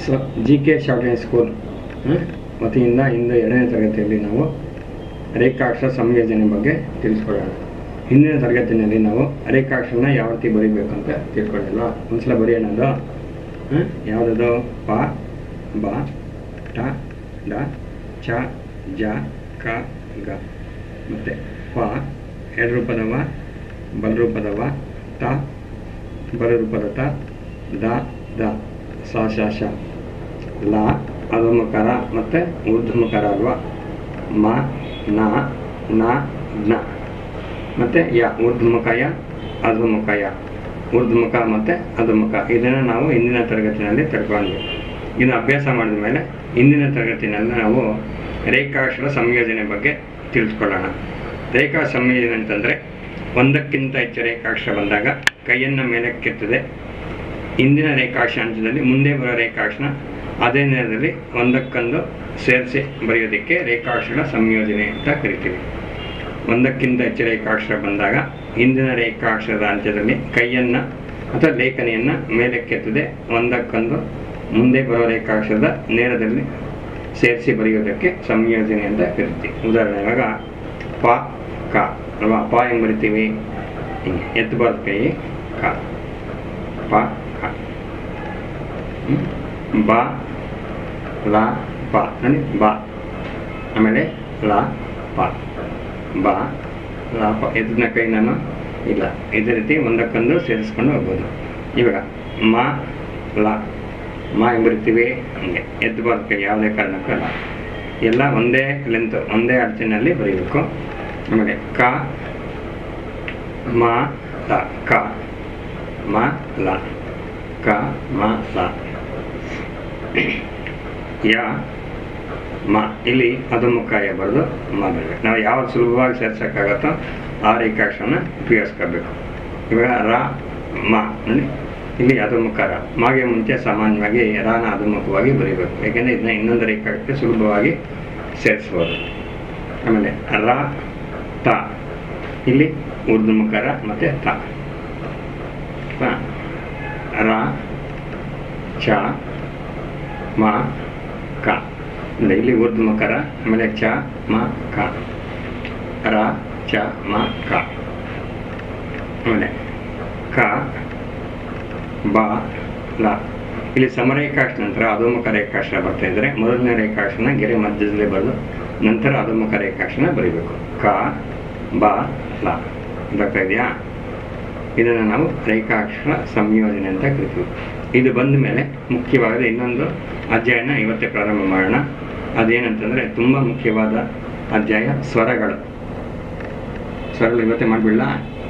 So G K shorthand school ವತಿಯಿಂದ ಇಂದು ಎರಡನೇ ತರಗತಿಯಲ್ಲಿ ನಾವು ರೇಖಾಕ್ಷರ ಸಂಯೋಜನೆ ಬಗ್ಗೆ ತಿಳಿಸ್ಕೊಳ್ಳೋಣ ಹಿಂದಿನ ತರಗತಿಯಲ್ಲಿ ನಾವು ರೇಖಾಕ್ಷರನ ಯಾವ ರೀತಿ ಬರೀಬೇಕು ಅಂತ ತಿಳ್ಕೊಳ್ಳೋಣ ಒಂದ್ಸಲ ಬರೆಯೋಣ ಅದು ಹಾಂ ಯಾವುದದು ಪ ಬ ಟ ಡ ಚ ಜ ಕ ಗ ಮತ್ತು ಪ ಎರಡು ರೂಪದ ವ ಬಲ ರೂಪದ ವ ತ ಬಲ ರೂಪದ ತ ದ ದ ಸ ಶ ಶ ಲ ಅಧಮಕರ ಮತ್ತು ಊರ್ಧ್ವಮಕರ ಅಲ್ವಾ ಮ ನ ನ ಜ್ಞ ಮತ್ತು ಯ ಊರ್ಧ್ವಮುಖ ಯ ಅಧೋಮುಖ ಯ ಊರ್ಧ್ವಮುಖ ಮತ್ತು ಅಧೋಮುಖ ಇದನ್ನು ನಾವು ಇಂದಿನ ತರಗತಿನಲ್ಲಿ ತಿಳ್ಕೊಂಡ್ವಿ ಇನ್ನು ಅಭ್ಯಾಸ ಮಾಡಿದ ಮೇಲೆ ಇಂದಿನ ತರಗತಿನಲ್ಲಿ ನಾವು ರೇಖಾಕ್ಷರ ಸಂಯೋಜನೆ ಬಗ್ಗೆ ತಿಳಿಸ್ಕೊಳ್ಳೋಣ ರೇಖಾ ಸಂಯೋಜನೆ ಅಂತಂದರೆ ಒಂದಕ್ಕಿಂತ ಹೆಚ್ಚು ರೇಖಾಕ್ಷರ ಬಂದಾಗ ಕೈಯನ್ನು ಮೇಲಕ್ಕೆತ್ತದೆ ಇಂದಿನ ರೇಖಾಕ್ಷರ ಹಂತದಲ್ಲಿ ಮುಂದೆ ಬರೋ ರೇಖಾಕ್ಷರ ಅದೇ ನೇರದಲ್ಲಿ ಒಂದಕ್ಕೊಂದು ಸೇರಿಸಿ ಬರೆಯೋದಕ್ಕೆ ರೇಖಾಕ್ಷರ ಸಂಯೋಜನೆ ಅಂತ ಕರಿತೀವಿ ಒಂದಕ್ಕಿಂತ ಹೆಚ್ಚು ರೇಖಾಕ್ಷರ ಬಂದಾಗ ಹಿಂದಿನ ರೇಖಾಕ್ಷರದ ಅಂತ್ಯದಲ್ಲಿ ಕೈಯನ್ನು ಅಥವಾ ಲೇಖನಿಯನ್ನು ಮೇಲಕ್ಕೆತ್ತದೆ ಒಂದಕ್ಕೊಂದು ಮುಂದೆ ಬರೋ ರೇಖಾಕ್ಷರದ ನೇರದಲ್ಲಿ ಸೇರಿಸಿ ಬರೆಯೋದಕ್ಕೆ ಸಂಯೋಜನೆ ಅಂತ ಕರಿತೀವಿ ಉದಾಹರಣೆ ಇವಾಗ ಪ ಕ ಅಲ್ವಾ ಪ ಹೆಂಗೆ ಬರಿತೀವಿ ಹಿಂಗೆ ಎತ್ತಬಾರ್ದು ಕೈ ಕ ಪ ಕ ಹ್ಮ್? ಬ ಲ ಪ ನೋಡಿ ಬ ಆಮೇಲೆ ಲ ಪ ಬ ಲ ಪ ಎದ್ನ ಕೈ ನಾನು ಇಲ್ಲ ಇದೇ ರೀತಿ ಒಂದಕ್ಕೊಂದು ಸೇರಿಸ್ಕೊಂಡು ಹೋಗ್ಬೋದು ಇವಾಗ ಮ ಲ ಮ ಹೆಂಗ್ ಬರಿತೀವಿ ಹಂಗೆ ಎತ್ತಬಾರ್ದು ಕೈ ಯಾವುದೇ ಕಾರಣಕ್ಕೂ ಅಲ್ಲ ಎಲ್ಲ ಒಂದೇ ಲೆಂತ್ ಒಂದೇ ಅಳತೆನಲ್ಲಿ ಬರೀಬೇಕು ಆಮೇಲೆ ಕ ಮ ಲ ಕ ಮ ಲ ಕ ಮ ಲ ಯ ಮ ಇಲ್ಲಿ ಅಧೋಮುಖಾಯ ಬರೆದು ಮ ಬರಬೇಕು ನಾವು ಯಾವ್ದು ಸುಲಭವಾಗಿ ಸೇರ್ಸೋಕ್ಕಾಗತ್ತೋ ಆ ರೇಖಾಕ್ಷರನ ಉಪಯೋಗಿಸ್ಕೋಬೇಕು ಇವಾಗ ರ ಮ ನೋಡಿ ಇಲ್ಲಿ ಅಧೋಮುಖ ರ ಮಾಗೆ ಮುಂಚೆ ಸಾಮಾನ್ಯವಾಗಿ ರಾನ ಅಧೋಮುಖವಾಗಿ ಬರೀಬೇಕು ಯಾಕೆಂದರೆ ಇದನ್ನ ಇನ್ನೊಂದು ರೇಖಾಕ್ಷರ ಸುಲಭವಾಗಿ ಸೇರಿಸ್ಬೋದು ಆಮೇಲೆ ರ ತ ಇಲ್ಲಿ ಊರ್ಧ್ವಮುಖ ರ ಮತ್ತು ತ ತ. ರ ಚ ಮ ಕ ಅಂದ್ರೆ ಇಲ್ಲಿ ಊರ್ಧ್ವಮಕರ ಆಮೇಲೆ ಚ ಮ ಕ ರ ಚ ಮ ಕ ಆಮೇಲೆ ಕ ಬ ಲ ಇಲ್ಲಿ ಸಮರೇಖಾಕ್ಷ ನಂತರ ಅಧೋಮುಖ ರೇಖಾಕ್ಷರ ಬರ್ತಾ ಇದ್ರೆ ಮೊದಲನೇ ರೇಖಾಕ್ಷರನ ಗೆರೆ ಮಧ್ಯದಲ್ಲಿ ಬರೆದು ನಂತರ ಅಧೋಮುಖ ರೇಖಾಕ್ಷರನ ಬರೀಬೇಕು ಕ ಬ ಲ ಬರ್ತಾ ಇದೆಯಾ ಇದನ್ನು ನಾವು ರೇಖಾಕ್ಷರ ಸಂಯೋಜನೆ ಅಂತ ಕರಿತೀವಿ ಇದು ಬಂದ ಮೇಲೆ ಮುಖ್ಯವಾದ ಇನ್ನೊಂದು ಅಧ್ಯಾಯನ ಇವತ್ತೇ ಪ್ರಾರಂಭ ಮಾಡೋಣ ಅದೇನಂತಂದರೆ ತುಂಬ ಮುಖ್ಯವಾದ ಅಧ್ಯಾಯ ಸ್ವರಗಳು ಸ್ವರಗಳು ಇವತ್ತೇ ಮಾಡಿಬಿಡಲ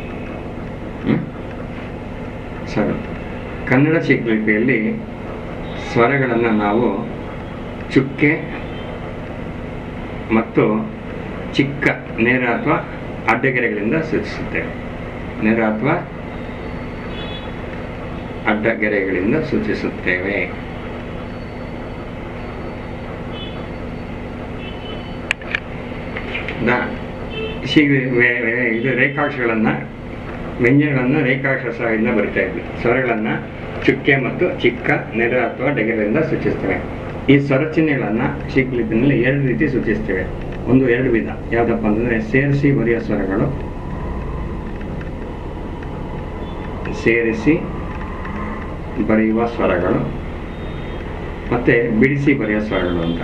ಸ್ವರ ಕನ್ನಡ ಶಿಕ್ಷಕರಲ್ಲಿ ಸ್ವರಗಳನ್ನು ನಾವು ಚುಕ್ಕೆ ಮತ್ತು ಚಿಕ್ಕ ನೇರ ಅಥವಾ ಅಡ್ಡಗೆರೆಗಳಿಂದ ಸೂಚಿಸುತ್ತೇವೆ ನೇರ ಅಥವಾ ಅಡ್ಡಗೆರೆಗಳಿಂದ ಸೂಚಿಸುತ್ತೇವೆ ದ- ಶೀಘ್ರ ವೇ- ವೇ- ಇದು ರೇಖಾಕ್ಷರಗಳನ್ನು ವ್ಯಂಜನಗಳನ್ನು ರೇಖಾಕ್ಷರ ಸಹಾಯದಿಂದ ಬರಿತಾ ಇದ್ವಿ ಸ್ವರಗಳನ್ನು ಚುಕ್ಕೆ ಮತ್ತು ಚಿಕ್ಕ ನೇರ ಅಥವಾ ಡಗೆರೆಯಿಂದ ಸೂಚಿಸ್ತೇವೆ ಈ ಸ್ವರ ಚಿಹ್ನೆಗಳನ್ನು ಶೀಘ್ರದಲ್ಲಿ ಎರಡು ರೀತಿ ಸೂಚಿಸ್ತೇವೆ ಒಂದು ಎರಡು ವಿಧ ಯಾವುದಪ್ಪ ಅಂತಂದರೆ ಸೇರಿಸಿ ಬರೆಯೋ ಸ್ವರಗಳು ಸೇರಿಸಿ ಬರೆಯುವ ಸ್ವರಗಳು ಮತ್ತು ಬಿಡಿಸಿ ಬರೆಯೋ ಸ್ವರಗಳು ಅಂತ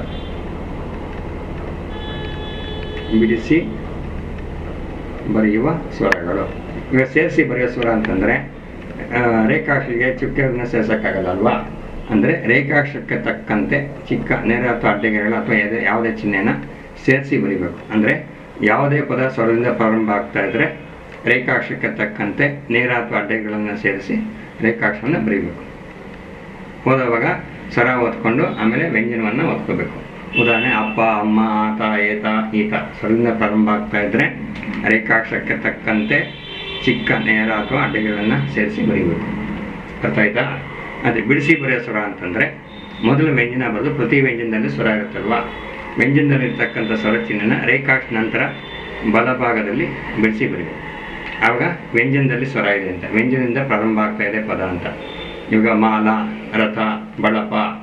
ಬಿಡಿಸಿ ಬರೆಯುವ ಸ್ವರಗಳು ಈಗ ಸೇರಿಸಿ ಬರೆಯೋ ಸ್ವರ ಅಂತಂದರೆ ರೇಖಾಕ್ಷರಿಗೆ ಚುಕ್ಕೆಗಳನ್ನ ಸೇರ್ಸೋಕ್ಕಾಗಲ್ಲ ಅಲ್ವಾ ಅಂದರೆ ರೇಖಾಕ್ಷರಕ್ಕೆ ತಕ್ಕಂತೆ ಚಿಕ್ಕ ನೇರ ಅಥವಾ ಅಡ್ಡಗೆರೆಗಳು ಅಥವಾ ಯಾವುದೇ ಯಾವುದೇ ಚಿಹ್ನೆನ ಸೇರಿಸಿ ಬರಿಬೇಕು ಅಂದರೆ ಯಾವುದೇ ಪದ ಸ್ವರದಿಂದ ಪ್ರಾರಂಭ ಆಗ್ತಾ ಇದ್ದರೆ ರೇಖಾಕ್ಷರಕ್ಕೆ ತಕ್ಕಂತೆ ನೇರ ಅಥವಾ ಅಡ್ಡಗೆಗಳನ್ನು ಸೇರಿಸಿ ರೇಖಾಕ್ಷರನ ಬರೀಬೇಕು ಓದುವಾಗ ಸ್ವರ ಓದ್ಕೊಂಡು ಆಮೇಲೆ ವ್ಯಂಜನವನ್ನು ಓದ್ಕೋಬೇಕು ಉದಾಹರಣೆ ಅಪ್ಪ ಅಮ್ಮ ಆತ ಏತ ಈತ ಸ್ವರದಿಂದ ಪ್ರಾರಂಭ ಆಗ್ತಾ ಇದ್ದರೆ ರೇಖಾಕ್ಷರಕ್ಕೆ ತಕ್ಕಂತೆ ಚಿಕ್ಕ ನೇರ ಅಥವಾ ಅಡ್ಡಗೆಗಳನ್ನು ಸೇರಿಸಿ ಬರೀಬೇಕು ಅರ್ಥ ಆಯ್ತಾ ಅದೇ ಬಿಡಿಸಿ ಬರೆಯೋ ಸ್ವರ ಅಂತಂದರೆ ಮೊದಲು ವ್ಯಂಜನ ಬರೆದು ಪ್ರತಿ ವ್ಯಂಜನದಲ್ಲಿ ಸ್ವರ ಇರುತ್ತಲ್ವಾ ವ್ಯಂಜನದಲ್ಲಿರ್ತಕ್ಕಂಥ ಸ್ವರ ಚಿಹ್ನೆನ ರೇಖಾಕ್ಷ ನಂತರ ಬಲಭಾಗದಲ್ಲಿ ಬಿಡಿಸಿ ಬರೀಬೇಕು ಆವಾಗ ವ್ಯಂಜನದಲ್ಲಿ ಸ್ವರ ಇದೆ ಅಂತ ವ್ಯಂಜನದಿಂದ ಪ್ರಾರಂಭ ಆಗ್ತಾ ಇದೆ ಪದ ಅಂತ ಇವಾಗ ಮಾಲ ರಥ ಬಳಪ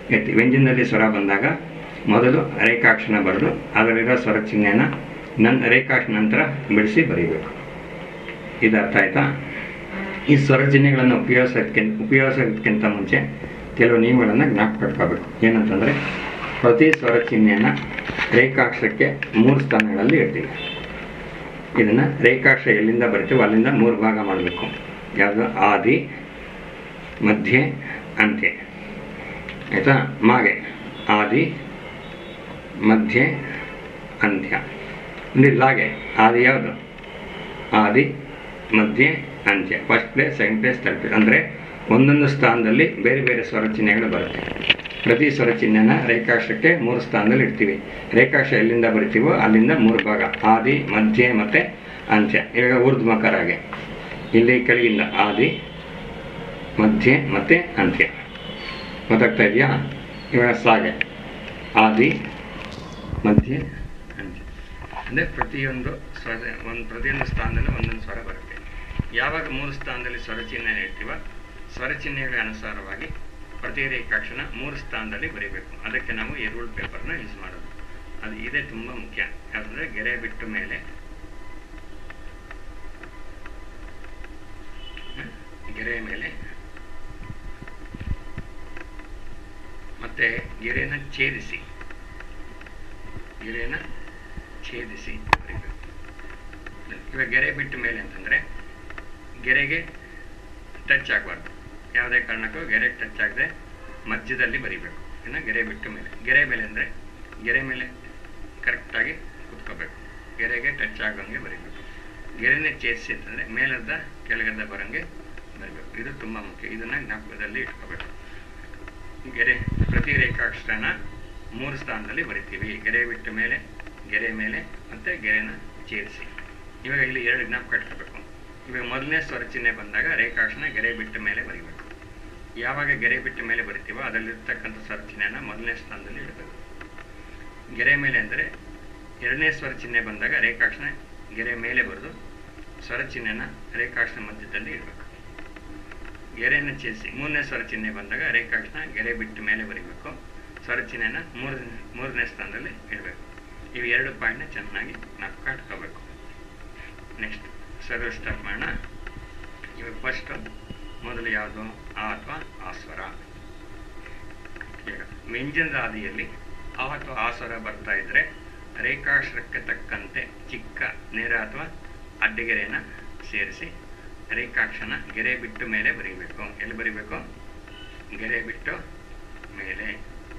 ಎತ್ತಿ ವ್ಯಂಜನದಲ್ಲಿ ಸ್ವರ ಬಂದಾಗ ಮೊದಲು ರೇಖಾಕ್ಷರ ಬರೆದು ಅದರಲ್ಲಿರೋ ಸ್ವರ ಚಿಹ್ನೆಯನ್ನು ನನ್ ರೇಖಾಕ್ಷ ನಂತರ ಬಿಡಿಸಿ ಬರೀಬೇಕು ಇದು ಅರ್ಥ ಆಯ್ತಾ ಈ ಸ್ವರ ಚಿಹ್ನೆಗಳನ್ನು ಉಪಯೋಗಿಸೋದಕ್ಕಿಂತ ಉಪಯೋಗಿಸೋದಕ್ಕಿಂತ ಮುಂಚೆ ಕೆಲವು ನಿಯಮಗಳನ್ನು ಜ್ಞಾಪಕ ಇಟ್ಕೋಬೇಕು ಏನಂತಂದರೆ ಪ್ರತಿ ಸ್ವರ ಚಿಹ್ನೆಯನ್ನು ರೇಖಾಕ್ಷರಕ್ಕೆ ಮೂರು ಸ್ಥಾನಗಳಲ್ಲಿ ಇಡ್ತೀವಿ ಇದನ್ನು ರೇಖಾಕ್ಷರ ಎಲ್ಲಿಂದ ಬರಿತೀವೋ ಅಲ್ಲಿಂದ ಮೂರು ಭಾಗ ಮಾಡಬೇಕು ಯಾವುದು ಆದಿ ಮಧ್ಯೆ ಅಂತ್ಯ ಆಯಿತಾ ಮಾಗೆ ಆದಿ ಮಧ್ಯೆ ಅಂತ್ಯ ಇಲ್ಲಿ ಲಾಗೆ ಆದಿ ಯಾವುದು ಆದಿ ಮಧ್ಯೆ ಅಂತ್ಯ first place second place third place ಅಂದರೆ ಒಂದೊಂದು ಸ್ಥಾನದಲ್ಲಿ ಬೇರೆ ಬೇರೆ ಸ್ವರ ಚಿಹ್ನೆಗಳು ಬರುತ್ತೆ ಪ್ರತಿ ಸ್ವರ ಚಿಹ್ನೆನ ರೇಖಾಕ್ಷರಕ್ಕೆ ಮೂರು ಸ್ಥಾನದಲ್ಲಿ ಇಡ್ತೀವಿ ರೇಖಾಕ್ಷರ ಎಲ್ಲಿಂದ ಬರಿತೀವೋ ಅಲ್ಲಿಂದ ಮೂರು ಭಾಗ ಆದಿ ಮಧ್ಯೆ ಮತ್ತು ಅಂತ್ಯ ಇವಾಗ ಊರ್ಧ್ವಕರಾಗೆ ಇಲ್ಲಿ ಕೆಳಗಿಂದ ಆದಿ ಮಧ್ಯೆ ಮತ್ತು ಅಂತ್ಯ ಗೊತ್ತಾಗ್ತಾ ಇದೆಯಾ ಇವಾಗ ಸಾಗೆ ಆದಿ ಮಧ್ಯೆ ಅಂತ್ಯ ಅಂದರೆ ಪ್ರತಿಯೊಂದು ಸ್ವರ ಒಂದು ಪ್ರತಿಯೊಂದು ಸ್ಥಾನದಲ್ಲಿ ಒಂದೊಂದು ಸ್ವರ ಬರುತ್ತೆ ಯಾವಾಗ ಮೂರು ಸ್ಥಾನದಲ್ಲಿ ಸ್ವರ ಚಿಹ್ನೆ ಇಡ್ತೀವ ಸ್ವರ ಚಿಹ್ನೆಗಳ ಅನುಸಾರವಾಗಿ ಪ್ರತಿ ರೇಖಾಕ್ಷಣ ಮೂರು ಸ್ಥಾನದಲ್ಲಿ ಬರೀಬೇಕು ಅದಕ್ಕೆ ನಾವು ಎರುಳು ಪೇಪರ್ನ ಯೂಸ್ ಮಾಡೋದು ಅದು ಇದೇ ತುಂಬ ಮುಖ್ಯ ಯಾಕಂದರೆ ಗೆರೆ ಬಿಟ್ಟ ಮೇಲೆ ಹ? ಗೆರೆಯ ಮೇಲೆ ಮತ್ತೆ ಗೆರೆನ ಛೇದಿಸಿ ಗೆರೆನ ಛೇದಿಸಿ ಬರೀಬೇಕು ಇವಾಗ ಗೆರೆ ಬಿಟ್ಟ ಮೇಲೆ ಅಂತಂದರೆ ಗೆರೆಗೆ ಟಚ್ ಆಗಬಾರ್ದು ಯಾವುದೇ ಕಾರಣಕ್ಕೂ ಗೆರೆ ಟಚ್ ಆಗದೆ ಮಧ್ಯದಲ್ಲಿ ಬರಿಬೇಕು ಇನ್ನು ಗೆರೆ ಬಿಟ್ಟ ಮೇಲೆ ಗೆರೆ ಮೇಲೆ ಅಂದರೆ ಗೆರೆ ಮೇಲೆ ಕರೆಕ್ಟಾಗಿ ಕುತ್ಕೋಬೇಕು ಗೆರೆಗೆ ಟಚ್ ಆಗಂಗೆ ಬರಿಬೇಕು ಗೆರೆನೇ ಛೇದಿಸಿ ಅಂತಂದರೆ ಮೇಲರ್ಧ ಕೆಳಗರ್ಧ ಬರೋಂಗೆ ಬರಬೇಕು ಇದು ತುಂಬ ಮುಖ್ಯ ಇದನ್ನು ಜ್ಞಾಪಕದಲ್ಲಿ ಇಟ್ಕೋಬೇಕು ಗೆರೆ ಪ್ರತಿ ರೇಖಾಕ್ಷರನ ಮೂರು ಸ್ಥಾನದಲ್ಲಿ ಬರಿತೀವಿ ಗೆರೆ ಬಿಟ್ಟ ಮೇಲೆ ಗೆರೆ ಮೇಲೆ ಮತ್ತು ಗೆರೆನ ಛೇದಿಸಿ ಇವಾಗ ಇಲ್ಲಿ ಎರಡು ಜ್ಞಾಪಕ ಇಟ್ಕೋಬೇಕು ಇವಾಗ ಮೊದಲನೇ ಸ್ವರ ಚಿಹ್ನೆ ಬಂದಾಗ ರೇಖಾಕ್ಷರನ ಗೆರೆ ಬಿಟ್ಟ ಮೇಲೆ ಬರಿಬೇಕು ಯಾವಾಗ ಗೆರೆ ಬಿಟ್ಟ ಮೇಲೆ ಬರಿತೀವೋ ಅದರಲ್ಲಿರ್ತಕ್ಕಂಥ ಸ್ವರ ಚಿಹ್ನೆನ ಮೊದಲನೇ ಸ್ಥಾನದಲ್ಲಿ ಇಡಬೇಕು ಗೆರೆ ಮೇಲೆ ಅಂದರೆ ಎರಡನೇ ಸ್ವರ ಚಿಹ್ನೆ ಬಂದಾಗ ರೇಖಾಕ್ಷರ ಗೆರೆ ಮೇಲೆ ಬರೆದು ಸ್ವರ ಚಿಹ್ನೆನ ರೇಖಾಕ್ಷರ ಮಧ್ಯದಲ್ಲಿ ಇಡಬೇಕು ಗೆರೆಯನ್ನು ಛೇದಿಸಿ ಮೂರನೇ ಸ್ವರ ಚಿಹ್ನೆ ಬಂದಾಗ ರೇಖಾಕ್ಷರ ಗೆರೆ ಬಿಟ್ಟ ಮೇಲೆ ಬರಿಬೇಕು ಸ್ವರ ಚಿಹ್ನೆನ ಮೂರು ಮೂರನೇ ಸ್ಥಾನದಲ್ಲಿ ಇಡಬೇಕು ಇವು ಎರಡು ಪಾಯಿಂಟ್ನ ಚೆನ್ನಾಗಿ ಜ್ಞಾಪಕ ಇಟ್ಕೋಬೇಕು ನೆಕ್ಸ್ಟ್ ಸರ್ವ ಸ್ಟಾರ್ಟ್ ಮಾಡೋಣ ಇವಾಗ ಫಸ್ಟ್ ಮೊದಲು ಯಾವುದು ಆ ಅಥವಾ ಆ ಸ್ವರ ಈಗ ವ್ಯಂಜನದ ಆದಿಯಲ್ಲಿ ಆ ಅಥವಾ ಆ ಸ್ವರ ಬರ್ತಾ ಇದ್ರೆ ರೇಖಾಕ್ಷರಕ್ಕೆ ತಕ್ಕಂತೆ ಚಿಕ್ಕ ನೇರ ಅಥವಾ ಅಡ್ಡಗೆರೆಯನ್ನು ಸೇರಿಸಿ ರೇಖಾಕ್ಷನ ಗೆರೆ ಬಿಟ್ಟು ಮೇಲೆ ಬರೀಬೇಕು ಎಲ್ಲಿ ಬರೀಬೇಕು ಗೆರೆ ಬಿಟ್ಟು ಮೇಲೆ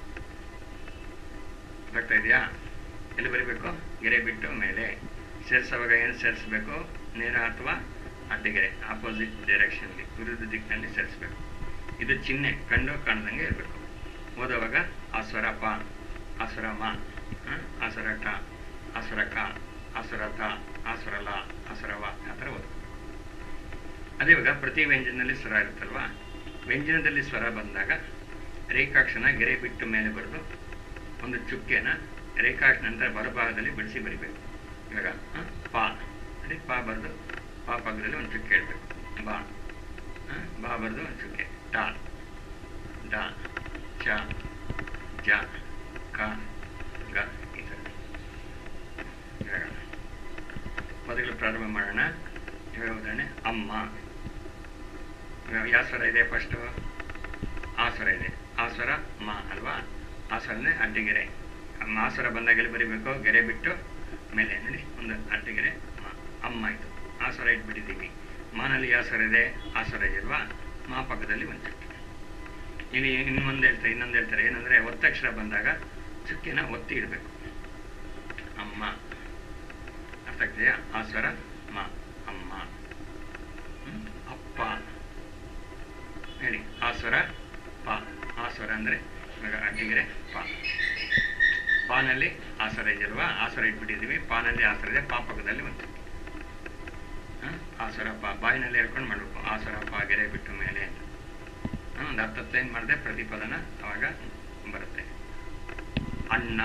ಬರ್ತಾ ಇದೆಯಾ ಎಲ್ಲಿ ಬರೀಬೇಕು ಗೆರೆ ಬಿಟ್ಟು ಮೇಲೆ ಸೇರಿಸುವಾಗ ಏನು ಸೇರಿಸಬೇಕು ನೇರ ಅಥವಾ ಅಡ್ಡಗೆರೆ ಆಪೋಸಿಟ್ ಡೈರೆಕ್ಷನ್ಲಿ ವಿರುದ್ಧ ದಿಕ್ಕಿನಲ್ಲಿ ಸೇರಿಸಬೇಕು ಇದು ಚಿಹ್ನೆ ಕಂಡು ಕಾಣ್ದಂಗೆ ಇರಬೇಕು ಓದುವಾಗ ಆ ಸ್ವರ ಪ ಆ ಸ್ವರ ಮ ಹ? ಆ ಸ್ವರ ಟ ಆ ಸ್ವರ ಕ ಆ ಸ್ವರ ತ ಆ ಸ್ವರ ಲ ಆ ಸ್ವರ ವ ಆ ಥರ ಓದಬೇಕು ಅದೇ ಇವಾಗ ಪ್ರತಿ ವ್ಯಂಜನದಲ್ಲಿ ಸ್ವರ ಇರುತ್ತಲ್ವಾ ವ್ಯಂಜನದಲ್ಲಿ ಸ್ವರ ಬಂದಾಗ ರೇಖಾಕ್ಷನ ಗೆರೆ ಬಿಟ್ಟು ಮೇಲೆ ಬರೆದು ಒಂದು ಚುಕ್ಕೆನ ರೇಖಾಕ್ಷ ನಂತರ ಬರಭಾಗದಲ್ಲಿ ಬಿಡಿಸಿ ಬರಿಬೇಕು ಇವಾಗ ಹ? ಪಾ ನೋಡಿ ಪಾ ಬರೆದು ಪಾ ಪಕ್ಕದಲ್ಲಿ ಒಂದು ಚುಕ್ಕೆ ಇಡಬೇಕು ಬಾ ಹ? ಬಾ ಬರೆದು ಒಂದು ಚುಕ್ಕೆ ಟ ಡ ಚ ಜ ಕ ಗ ಈ ಥರ ಇವಾಗ ಮೊದಲು ಪ್ರಾರಂಭ ಮಾಡೋಣ ಇವಾಗ ಉದಾಹರಣೆ ಅಮ್ಮ ಇವಾಗ ಯಾವ ಸ್ವರ ಇದೆ ಫಸ್ಟು ಆ ಸ್ವರ ಇದೆ ಆ ಸ್ವರ ಮ ಅಲ್ವಾ ಆ ಸ್ವರನೇ ಅಡ್ಡಗೆರೆ ಆ ಸ್ವರ ಬಂದಾಗ ಎಲ್ಲಿ ಬರಿಬೇಕು ಗೆರೆ ಬಿಟ್ಟು ಮೇಲೆ ನೋಡಿ ಒಂದು ಅಡ್ಡಗೆರೆ ಮ ಅಮ್ಮ ಇದು ಆ ಸ್ವರ ಇಟ್ಬಿಟ್ಟಿದ್ದೀವಿ ಮಾನಲ್ಲಿ ಯಾವ ಸ್ವರ ಇದೆ ಆ ಸ್ವರ ಇದೆಯಲ್ವಾ ಮಾ ಪಕ್ಕದಲ್ಲಿ ಒಂದು ಚುಕ್ಕೆ ಇಲ್ಲಿ ಇನ್ನೊಂದು ಹೇಳ್ತಾರೆ ಇನ್ನೊಂದು ಹೇಳ್ತಾರೆ ಏನಂದರೆ ಒತ್ತಕ್ಷರ ಬಂದಾಗ ಚುಕ್ಕಿನ ಒತ್ತಿ ಇಡಬೇಕು ಅಮ್ಮ ಅರ್ಥ ಆಗ್ತಿದೆಯಾ ಆ ಸ್ವರ ಮ ಅಮ್ಮ ಹ್ಮ್? ಅಪ್ಪ ಹೇಳಿ ಆ ಸ್ವರ ಪ ಆ ಸ್ವರ ಅಂದರೆ ಇವಾಗ ಅಡ್ಡಿಗೆರೆ ಪ ಪಾನಲ್ಲಿ ಆ ಸ್ವರ ಇದೆಯಲ್ವಾ ಆ ಸ್ವರ ಇಟ್ಬಿಟ್ಟಿದ್ದೀವಿ ಪಾನಲ್ಲಿ ಆ ಸ್ವರ ಇದೆ ಪಾ ಪಕ್ಕದಲ್ಲಿ ಒಂದು ಚುಕ್ಕೆ. ಹ? ಆ ಸ್ವರ ಪ ಬಾಯಿನಲ್ಲಿ ಹೇಳ್ಕೊಂಡು ಮಾಡಬೇಕು ಆ ಸ್ವರ ಪ ಗೆರೆ ಬಿಟ್ಟು ಮೇಲೆ ಅಂತ ಹ, ಒಂದು ಹತ್ತು ಏನು ಮಾಡಿದೆ ಪ್ರತಿಪದನ ಅವಾಗ ಬರುತ್ತೆ ಅಣ್ಣ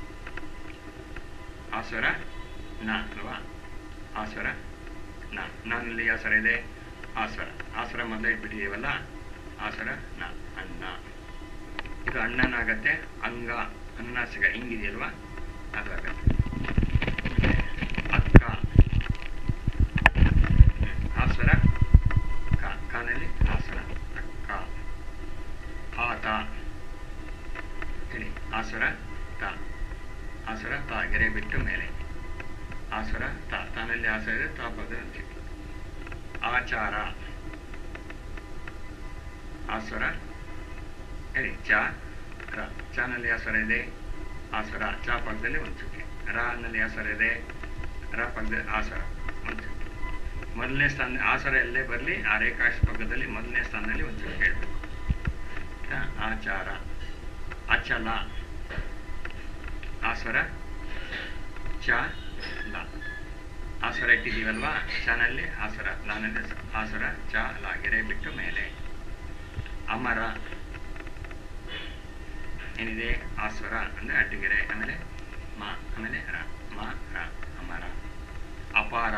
ಆ ಸ್ವರ ನ ಅಲ್ವಾ ಆ ಸ್ವರ ನ ನಾನಲ್ಲಿ ಯಾವ ಸ್ವರ ಇದೆ ಆ ಸ್ವರ ಆ ಸ್ವರ ಮೊದಲೇ ಇಟ್ಬಿಟ್ಟಿದ್ದೀವಲ್ಲ ಆ ಸ್ವರ ನ ಅಣ್ಣ ಇದು ಅಣ್ಣನಾಗತ್ತೆ ಅಂಗ ಅನ್ನಾಸಿಗ ಹಿಂಗಿದೆಯಲ್ವಾ ಅದು ಆಗತ್ತೆ ಅಕ್ಕ ಆಸರ ಕ ಕಾನಲ್ಲಿ ಆಸರ ಅಕ್ಕ ಆತ ಹೇಳಿ ಆಸರ ತ ಆಸರ ತ ಗೆರೆ ಬಿಟ್ಟು ಮೇಲೆ ಆಸರ ತ ತಾನಲ್ಲಿ ಆಸರ ಇದೆ ತಾ ಪದ ಅಂತೀವಿ ಆಚಾರ ಆಸರ ಹೇಳಿ ಚ ರ ಚಾನಲ್ಲಿ ಆಸರ ಇದೆ ಆಸರ ಚ ಪಕ್ಕದಲ್ಲಿ ಒಂದು ಚುಕ್ಕೆ ರ ನಲ್ಲಿ ಆಸರ ಇದೆ ರ ಪಕ್ಕದಲ್ಲಿ ಆಸರ ಒಂದು ಚುಕ್ಕೆ ಮೊದಲನೇ ಸ್ಥಾನ ಆಸರ ಎಲ್ಲೇ ಬರಲಿ ಆ ರೇಖಾಶ ಪಕ್ಕದಲ್ಲಿ ಮೊದಲನೇ ಸ್ಥಾನದಲ್ಲಿ ಒಂದು ಚುಕ್ಕೆ ಹೇಳ್ಬೇಕು ಆಯ್ತಾ? ಆಚಾರ ಅಚಲ ಆಸರ ಚ ಲ ಆಸರ ಇಟ್ಟಿದ್ದೀವಲ್ವಾ ಚಾನಲ್ಲಿ ಆಸರ ಲಾನಲ್ಲಿ ಆಸರ ಚ ಲ ಗೆರೆ ಬಿಟ್ಟು ಮೇಲೆ ಅಮರ ಏನಿದೆ ಆಸ್ವರ ಅಂದ್ರೆ ಅಡ್ಡಗೆರೆ ಆಮೇಲೆ ಮ ಆಮೇಲೆ ರ ಮ ರ ಅಮರ ಅಪಾರ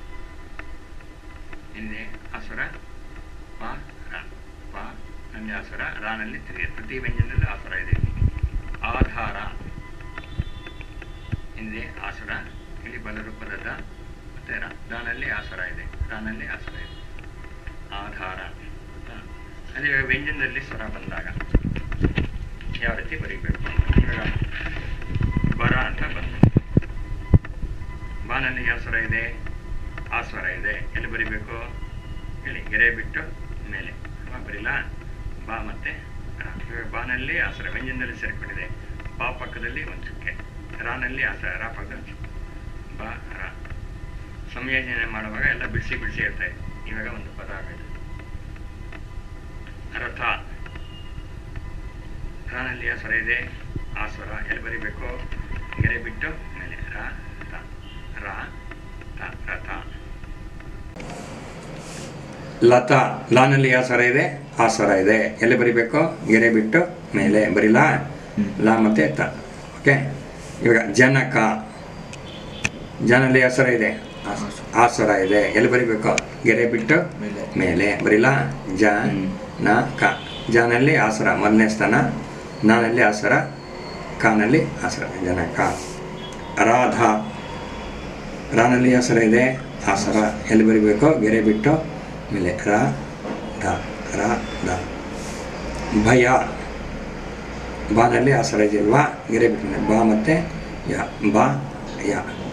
ಏನಿದೆ ಆಸ್ವರ ಪ ರ ಪ ನಲ್ಲಿ ಆಸ್ವರ ರಾನಲ್ಲಿ ತಿರುಗಿ ಪ್ರತಿ ವ್ಯಂಜನದಲ್ಲಿ ಆಸ್ವರ ಇದೆ ಆಧಾರ ಏನಿದೆ ಆಸ್ವರ ಇಲ್ಲಿ ಬಲರೂಪದ ದ ಮತ್ತೆ ರ ದಾನಲ್ಲಿ ಆಸ್ವರ ಇದೆ ರಾನಲ್ಲಿ ಆಸ್ವರ ಇದೆ ಆಧಾರ ಹ. ಅದೇ ವ್ಯಂಜನದಲ್ಲಿ ಸ್ವರ ಬಂದಾಗ ಯಾವ ರೀತಿ ಬರೀಬೇಕು ಇವಾಗ ಬರ ಅಂತ ಬಂತು ಬಾನಲ್ಲಿ ಯಾವ ಸ್ವರ ಇದೆ ಆ ಸ್ವರ ಇದೆ ಎಲ್ಲಿ ಬರಿಬೇಕು ಹೇಳಿ ಗೆರೆ ಬಿಟ್ಟು ಮೇಲೆ ಅಲ್ವಾ ಬರಿಲ್ಲ ಬಾ ಮತ್ತೆ ರ ಇವಾಗ ಬಾನಲ್ಲಿ ಆ ಸ್ವರ ವ್ಯಂಜನದಲ್ಲಿ ಸೇರಿಕೊಂಡಿದೆ ಬಾ ಪಕ್ಕದಲ್ಲಿ ಒಂದು ಚುಕ್ಕೆ ರಾನಲ್ಲಿ ಆ ಸ್ವರ ರಾ ಪಕ್ಕದಲ್ಲಿ ಒಂದು ಚುಕ್ಕೆ ಬಾ ರ ಸಂಯೋಜನೆ ಮಾಡುವಾಗ ಎಲ್ಲ ಬಿಡಿಸಿ ಬಿಡಿಸಿ ಇರ್ತಾ ಇದೆ ಇವಾಗ ಒಂದು ಪದ ಆಗಿದೆ ರಥ ರಾನಲ್ಲಿ ಆ ಸ್ವರ ಇದೆ ಆ ಸ್ವರ ಎಲ್ಲಿ ಬರಿಬೇಕು ಗೆರೆ ಬಿಟ್ಟು ಮೇಲೆ ರ ತ ರ ತ ರಥ ಲತಾ ಲಾನಲ್ಲಿ ಯಾವ ಸ್ವರ ಇದೆ ಆ ಸ್ವರ ಇದೆ ಎಲ್ಲಿ ಬರಿಬೇಕು ಗೆರೆ ಬಿಟ್ಟು ಮೇಲೆ ಬರಿಲಾ ಲಾ ಮತ್ತೆ ತ ಓಕೆ ಇವಾಗ ಜನಕ ಜನಲ್ಲಿ ಯಾವ ಸ್ವರ ಇದೆ ಆ ಸ್ವರ ಇದೆ ಎಲ್ಲಿ ಬರಿಬೇಕು ಗೆರೆ ಬಿಟ್ಟು ಮೇಲೆ. ಮೇಲೆ ಬರಿಲಾ ಜ ಹ್ಮ್. ನ ಕ ಜಾನಲ್ಲಿ ಆಸರ ಮೊದಲನೇ ಸ್ಥಾನ ನಾನಲ್ಲಿ ಆಸರ ಕಾನಲ್ಲಿ ಆಸರ ಜನಕ ರಾಧ ರಾನಲ್ಲಿ ಆಸರ ಇದೆ ಆಸರ ಎಲ್ಲಿ ಬರಿಬೇಕು ಗೆರೆ ಬಿಟ್ಟು ಮೇಲೆ ರ ಧ ರ ಧ ಭಯ ಬಾನಲ್ಲಿ ಆಸರ ಇದೆಯಲ್ವಾ ಗೆರೆ ಬಿಟ್ಟು ಮೇಲೆ ಬಾ ಮತ್ತೆ ಯ ಬಾ ಯ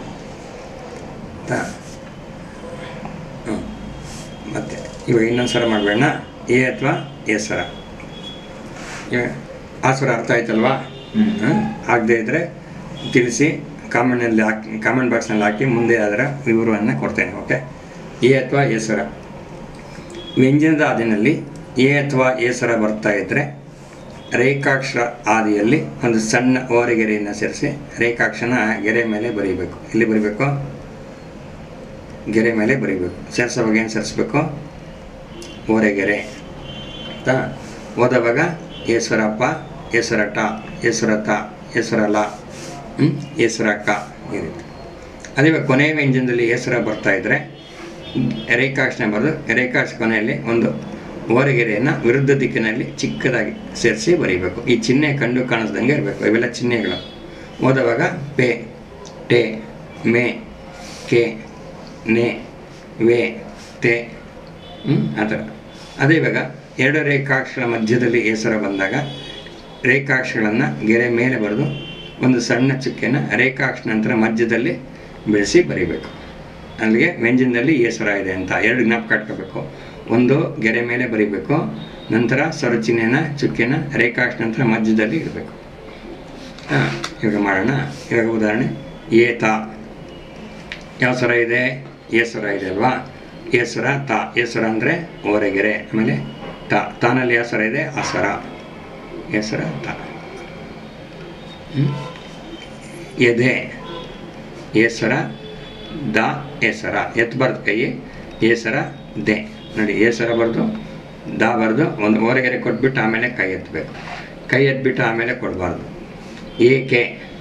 ತ ಹ್ಞೂ ಮತ್ತೆ ಇವಾಗ ಇನ್ನೊಂದು ಸಲ ಮಾಡಬೇಡ ಎ ಅಥವಾ ಎ ಸರ ಇವಾಗ ಆ ಸ್ವರ ಅರ್ಥ ಆಯ್ತಲ್ವಾ ಹ್ಮ್. ಆಗದೆ ಇದ್ದರೆ ತಿಳಿಸಿ ಕಾಮೆಂಟ್ನಲ್ಲಿ ಹಾಕಿ ಕಾಮೆಂಟ್ ಬಾಕ್ಸ್ನಲ್ಲಿ ಹಾಕಿ ಮುಂದೆ ಅದರ ವಿವರವನ್ನು ಕೊಡ್ತೇನೆ ಓಕೆ ಎ ಅಥವಾ ಎ ಸ್ವರ ವ್ಯಂಜನದ ಆದಿನಲ್ಲಿ ಎ ಅಥವಾ ಎ ಸ್ವರ ಬರ್ತಾ ಇದ್ದರೆ ರೇಖಾಕ್ಷರ ಆದಿಯಲ್ಲಿ ಒಂದು ಸಣ್ಣ ಓರೆಗೆರೆಯನ್ನು ಸೇರಿಸಿ ರೇಖಾಕ್ಷನ ಗೆರೆ ಮೇಲೆ ಬರೀಬೇಕು ಎಲ್ಲಿ ಬರೀಬೇಕು ಗೆರೆ ಮೇಲೆ ಬರೀಬೇಕು ಸೇರಿಸುವಾಗ ಏನು ಸೇರಿಸ್ಬೇಕು ಓರೆಗೆರೆ ಆಯ್ತಾ ಓದುವಾಗ ಏಶ್ವರಪ್ಪ ಏಶ್ವರಟ ಏಶ್ವರತ ಏಶ್ವರಲ ಹ್ಞೂ ಏಶ್ವರಕ್ಕ ಈ ರೀತಿ ಅದೇ ಇವಾಗ ಕೊನೆಯ ವ್ಯಂಜನದಲ್ಲಿ ಹೆಸರ ಬರ್ತಾ ಇದ್ದರೆ ರೇಖಾಕ್ಷಣ ಬರೆದು ರೇಖಾಕ್ಷ ಕೊನೆಯಲ್ಲಿ ಒಂದು ಓರೆಗೆರೆಯನ್ನು ವಿರುದ್ಧ ದಿಕ್ಕಿನಲ್ಲಿ ಚಿಕ್ಕದಾಗಿ ಸೇರಿಸಿ ಬರೀಬೇಕು ಈ ಚಿಹ್ನೆ ಕಂಡು ಕಾಣಿಸ್ದಂಗೆ ಇರಬೇಕು ಇವೆಲ್ಲ ಚಿಹ್ನೆಗಳು ಓದುವಾಗ ಪೆ ಟೆ ಮೆ ಕೆ ನೆ ವೇ ತೆ ಹ್ಮ್? ಆ ಥರ ಅದೇ ಇವಾಗ ಎರಡು ರೇಖಾಕ್ಷರ ಮಧ್ಯದಲ್ಲಿ ಹೆಸರು ಬಂದಾಗ ರೇಖಾಕ್ಷಗಳನ್ನು ಗೆರೆ ಮೇಲೆ ಬರೆದು ಒಂದು ಸಣ್ಣ ಚುಕ್ಕೆನ ರೇಖಾಕ್ಷ ನಂತರ ಮಧ್ಯದಲ್ಲಿ ಬೆಳೆಸಿ ಬರೀಬೇಕು ಅಲ್ಲಿಗೆ ವ್ಯಂಜನದಲ್ಲಿ ಹೆಸರ ಇದೆ ಅಂತ ಎರಡು ಜ್ಞಾಪಕ ಇಟ್ಕೋಬೇಕು ಒಂದು ಗೆರೆ ಮೇಲೆ ಬರೀಬೇಕು ನಂತರ ಸ್ವರಚಿಹ್ನೆನ ಚುಕ್ಕೆನ ರೇಖಾಕ್ಷ ನಂತರ ಮಧ್ಯದಲ್ಲಿ ಇಡಬೇಕು ಹಾಂ ಇವಾಗ ಮಾಡೋಣ ಇವಾಗ ಉದಾಹರಣೆ ಏತ ಯಾವ ಸ್ವರ ಇದೆ ಏ ಸ್ವರ ಇದೆ ಅಲ್ವಾ ಏ ಸ್ವರ ತ ಏ ಸ್ವರ ಅಂದರೆ ಓರೆಗೆರೆ ಆಮೇಲೆ ತ ತಾನಲ್ಲಿ ಯಾವ ಸ್ವರ ಇದೆ ಆ ಸ್ವರ ಏ ಸ್ವರ ತ ಹ್ಮ್? ಎದೆ ಏ ಸ್ವರ ದ ಏ ಸ್ವರ ಎತ್ತಬಾರ್ದು ಕೈ ಏ ಸ್ವರ ದೆ ನೋಡಿ ಏ ಸ್ವರ ಬರೆದು ದ ಬರೆದು ಒಂದು ಓರೆಗೆರೆ ಕೊಟ್ಬಿಟ್ಟು ಆಮೇಲೆ ಕೈ ಎತ್ತಬೇಕು ಕೈ ಎತ್ಬಿಟ್ಟು ಆಮೇಲೆ ಕೊಡಬಾರ್ದು ಏಕೆ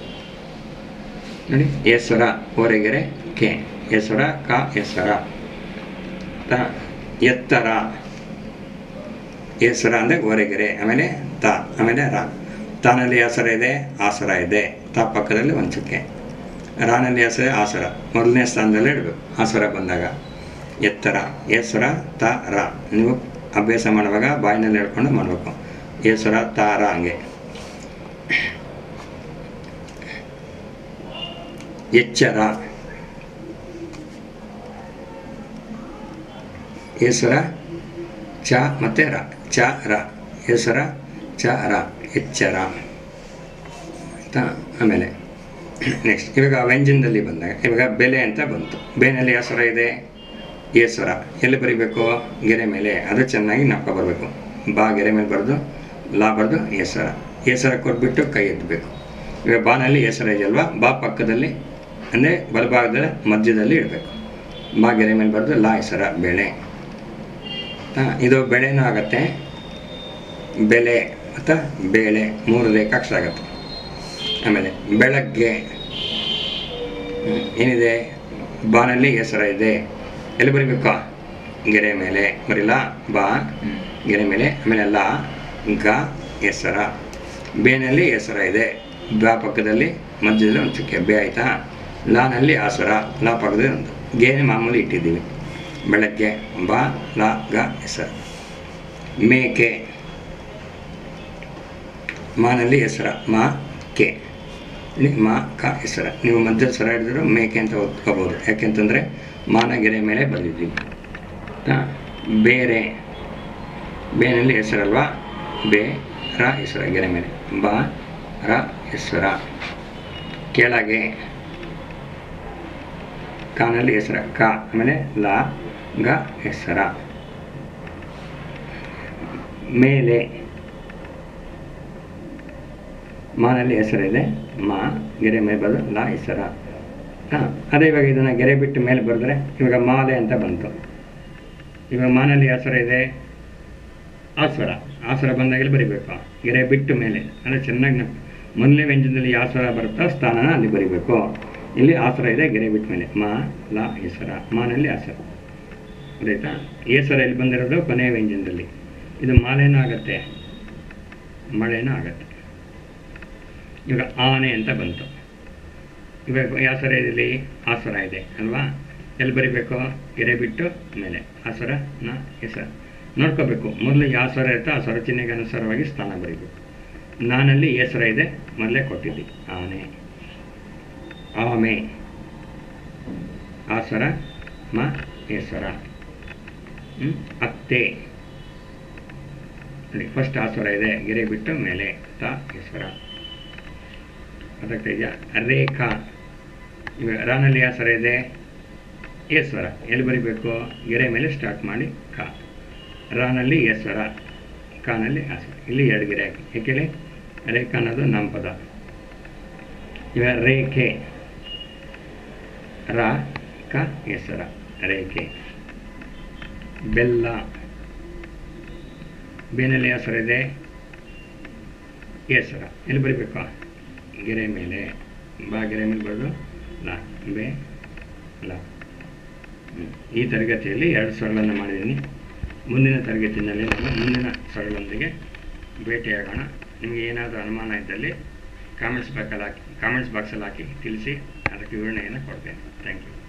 ನೋಡಿ ಏಸ್ವರ ಓರೆಗೆರೆ ಕೆ ಏಸ್ವರ ಕ ಏಸ್ವರ ತ ಎತ್ತರ ಏಸ್ವರ ಅಂದರೆ ಓರೆಗೆರೆ ಆಮೇಲೆ ತ ಆಮೇಲೆ ರ ತಾನಲ್ಲಿ ಆಸರ ಇದೆ ಆಸರ ಇದೆ ತಾ ಪಕ್ಕದಲ್ಲಿ ಒಂದು ಚುಕ್ಕೆ ರಾನಲ್ಲಿ ಆಸರ ಆಸರ ಮೊದಲನೇ ಸ್ಥಾನದಲ್ಲೇ ಇಡಬೇಕು ಆಸರ ಬಂದಾಗ ಎತ್ತರ ಎಸ್ವರ ತ ರ ನೀವು ಅಭ್ಯಾಸ ಮಾಡುವಾಗ ಬಾಯಿನಲ್ಲಿ ಹೇಳ್ಕೊಂಡು ಮಾಡಬೇಕು ಎಸ್ವರ ತ ರ ಹಂಗೆ ಎಚ್ಚರ ಹೆಸರ ಚ ಮತ್ತು ರ ಚ ರ ಹೆಸರ ಚ ರ ಎಚ್ಚರ ಆಯಿತಾ ಆಮೇಲೆ ನೆಕ್ಸ್ಟ್ ಇವಾಗ ವ್ಯಂಜನದಲ್ಲಿ ಬಂದಾಗ ಇವಾಗ ಬೆಲೆ ಅಂತ ಬಂತು ಬೇನಲ್ಲಿ ಹೆಸರ ಇದೆ ಏಸರ ಎಲ್ಲಿ ಬರಿಬೇಕು ಗೆರೆ ಮೇಲೆ ಅದು ಚೆನ್ನಾಗಿ ನಾಪ್ಕೊ ಬರಬೇಕು ಬಾ ಗೆರೆ ಮೇಲೆ ಬರೆದು ಲಾ ಬರೆದು ಹೆಸರ ಹೆಸರ ಕೊಟ್ಬಿಟ್ಟು ಕೈ ಎತ್ತಬೇಕು ಇವಾಗ ಬಾನಲ್ಲಿ ಹೆಸರ ಇದೆಯಲ್ವಾ ಬಾ ಪಕ್ಕದಲ್ಲಿ ಅಂದರೆ ಬಲಭಾಗದ ಮಧ್ಯದಲ್ಲಿ ಇಡಬೇಕು ಬಾ ಗೆರೆ ಮೇಲೆ ಬರೆದು ಲಾ ಹೆಸರ ಬೆಳೆ ಆ, ಇದು ಬೆಳೆನೂ ಆಗತ್ತೆ ಬೆಲೆ ಮತ್ತು ಬೇಳೆ ಮೂರು ರೇಖಾಕ್ಷರ ಆಗತ್ತೆ ಆಮೇಲೆ ಬೆಳಗ್ಗೆ ಹ್ಮ್, ಏನಿದೆ ಬಾನಲ್ಲಿ ಹೆಸರ ಇದೆ ಎಲ್ಲಿ ಬರಿಬೇಕು ಗೆರೆ ಮೇಲೆ ಬರಿಲ್ಲ ಬಾ ಗೆರೆ ಮೇಲೆ ಆಮೇಲೆ ಲಾ ಗ ಹೆಸರ ಬೇನಲ್ಲಿ ಹೆಸರ ಇದೆ ಬಾ ಪಕ್ಕದಲ್ಲಿ ಮಧ್ಯದಲ್ಲಿ ಒಂದು ಚುಕ್ಕೆ ಬೇ ಆಯಿತಾ ಲಾನಲ್ಲಿ ಆಸರ ಲಾ ಪಕ್ಕದಲ್ಲಿ ಒಂದು ಗೇನೆ ಮಾಮೂಲಿ ಇಟ್ಟಿದ್ದೀವಿ ಬೆಳಗ್ಗೆ ಬಾ ಲಾ ಗ ಹೆಸರು ಮೇಕೆ ಮಾನಲ್ಲಿ ಹೆಸರ ಮಾ ಕೆ ಇಲ್ಲಿ ಮಾ ಕ ಹೆಸರ ನೀವು ಮಧ್ಯದ ಸ್ವರ ಹಿಡಿದ್ರು ಮೇಕೆ ಅಂತ ಓದ್ಕೋಬೋದು ಯಾಕೆಂತಂದರೆ ಮಾನ ಗೆರೆ ಮೇಲೆ ಬರೆದಿದ್ದೀವಿ ಆಯ್ತಾ? ಬೇರೆ ಬೇನಲ್ಲಿ ಹೆಸರಲ್ವಾ ಬೇ ರ ಹೆಸರ ಗೆರೆ ಮೇಲೆ ಬ ರ ಹೆಸರ ಕೆಳಗೆ ಕಾನಲ್ಲಿ ಹೆಸರ ಕ ಆಮೇಲೆ ಲ ಗ ಹೆಸರ ಮೇಲೆ ಮಾನಲ್ಲಿ ಹೆಸರಿದೆ ಮಾ ಗೆರೆ ಮೇಲೆ ಬರೆದು ಲಾ ಹೆಸರ ಹಾಂ ಅದೇ ಇವಾಗ ಇದನ್ನು ಗೆರೆ ಬಿಟ್ಟು ಮೇಲೆ ಬರೆದ್ರೆ ಇವಾಗ ಮಾಲೆ ಅಂತ ಬಂತು ಇವಾಗ ಮಾನಲ್ಲಿ ಹೆಸರು ಇದೆ ಆಸ್ವರ ಆಸ್ವರ ಬಂದಾಗಲೇ ಬರಿಬೇಕು ಗೆರೆ ಬಿಟ್ಟು ಮೇಲೆ ಅಂದರೆ ಚೆನ್ನಾಗಿ ನ- ಮೊದಲನೇ ವ್ಯಂಜನದಲ್ಲಿ ಯಾವ ಸ್ವರ ಬರುತ್ತೋ ಸ್ಥಾನನ ಅಲ್ಲಿ ಬರಿಬೇಕು ಇಲ್ಲಿ ಆಸರ ಇದೆ ಗೆರೆ ಬಿಟ್ಟ ಮೇಲೆ ಮಾ ಲಾ ಹೆಸರ ಮಾನಲ್ಲಿ ಆಸರ ಗೊತ್ತಾಯ್ತಾ ಏಸರ ಇಲ್ಲಿ ಬಂದಿರೋದು ಕೊನೆಯ ವ್ಯಂಜನದಲ್ಲಿ ಇದು ಮಾಲೇನೂ ಆಗತ್ತೆ ಮಳೆನೂ ಆಗತ್ತೆ ಇವಾಗ ಆನೆ ಅಂತ ಬಂತು ಇವಾಗ ಯಾವ ಸ್ವರ ಇದೆ ಇಲ್ಲಿ ಆಸರ ಇದೆ ಅಲ್ವಾ ಎಲ್ಲಿ ಬರಿಬೇಕು ಗೆರೆ ಬಿಟ್ಟು ಮೇಲೆ ಆಸರ ನ ಹೆಸರು ನೋಡ್ಕೋಬೇಕು ಮೊದಲು ಯಾವ ಸ್ವರ ಇರುತ್ತೋ ಆ ಸ್ವರ ಚಿಹ್ನೆಗೆ ಅನುಸಾರವಾಗಿ ಸ್ಥಾನ ಬರೀಬೇಕು ನಾನಲ್ಲಿ ಹೆಸರ ಇದೆ ಮೊದಲೇ ಕೊಟ್ಟಿದ್ದಿ ಆನೆ ಆಮೆ ಆಸರ ಮ ಹೆಸರ ಹ್ಮ್? ಅತ್ತೆ ನೋಡಿ ಫಸ್ಟ್ ಆಸರ ಇದೆ ಗೆರೆ ಬಿಟ್ಟು ಮೇಲೆ ತ ಹೆಸರ ಅದಕ್ಕೆ ಇದೆಯಾ ರೇಖಾ ಇವಾಗ ರಾನಲ್ಲಿ ಆಸರ ಇದೆ ಏಸ್ವರ ಎಲ್ಲಿ ಬರಿಬೇಕು ಗೆರೆ ಮೇಲೆ ಸ್ಟಾರ್ಟ್ ಮಾಡಿ ಕ ರಾನಲ್ಲಿ ಏಸ್ವರ ಕಾನಲ್ಲಿ ಆಸರ ಇಲ್ಲಿ ಎರಡು ಗೆರೆ ಹಾಕಿ ಏಕೆಳಿ ರೇಖಾ ಅನ್ನೋದು ನಾಮಪದ ಇವಾಗ ರೇಖೆ ರ ಕ ಹೆಸರ ರೇಖೆ ಬೆಲ್ಲ ಬೇನಲ್ಲಿ ಹೆಸರು ಇದೆ ಹೆಸರ ಎಲ್ಲಿ ಬರಿಬೇಕು ಗೆರೆ ಮೇಲೆ ಬಾ ಗೆರೆ ಮೇಲೆ ಬರೆದು ಲ ಬೆ ಲ ಹ್ಮ್. ಈ ತರಗತಿಯಲ್ಲಿ ಎರಡು ಸ್ವರಗಳನ್ನು ಮಾಡಿದ್ದೀನಿ ಮುಂದಿನ ತರಗತಿಯಲ್ಲಿ ನಾನು ಮುಂದಿನ ಸ್ವರಗಳೊಂದಿಗೆ ಭೇಟಿಯಾಗೋಣ ನಿಮಗೆ ಏನಾದರೂ ಅನುಮಾನ ಇದ್ದಲ್ಲಿ ಕಾಮೆಂಟ್ಸ್ ಬಾಕಲ್ಲಿ ಹಾಕಿ ಕಾಮೆಂಟ್ಸ್ ಬಾಕ್ಸಲ್ಲಿ ಹಾಕಿ ತಿಳಿಸಿ ಅದಕ್ಕೆ ವಿವರಣೆಯನ್ನು ಕೊಡ್ತೇನೆ ಥ್ಯಾಂಕ್ ಯು